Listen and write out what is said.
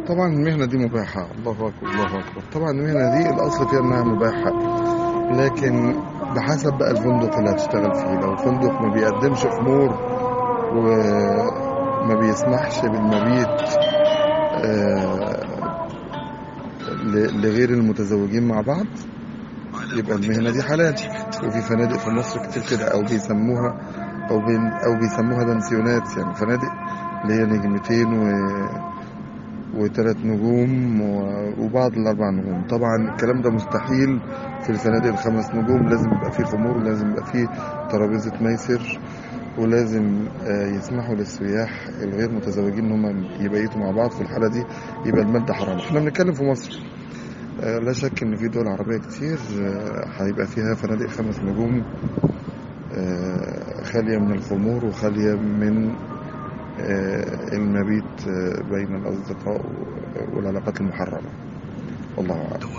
طبعا المهنة دي مباحة الله أكبر الله أكبر طبعا المهنة دي الأصل فيها إنها مباحة لكن بحسب بقى الفندق اللي هتشتغل فيه لو الفندق ما بيقدمش خمور وما بيسمحش بالمبيت آه، ل- لغير المتزوجين مع بعض يبقى المهنة دي حلال وفي فنادق في مصر كتير كده أو بيسموها أو بين أو بيسموها بنسيونات يعني فنادق اللي هي نجمتين و وثلاث نجوم و- وبعض الأربع نجوم طبعا الكلام ده مستحيل في الفنادق الخمس نجوم لازم يبقى فيه خمور ولازم يبقى فيه ترابيزة ميسر ولازم آه، يسمحوا للسياح الغير متزوجين ان هم يبيتوا مع بعض في الحالة دي يبقى المادة حرام احنا بنتكلم في مصر آه، لا شك ان في دول عربية كتير آه، هيبقى فيها فنادق خمس نجوم آه، خالية من الخمور وخالية من آه، المبيت آه، بين الأصدقاء والعلاقات المحرمة والله أعلم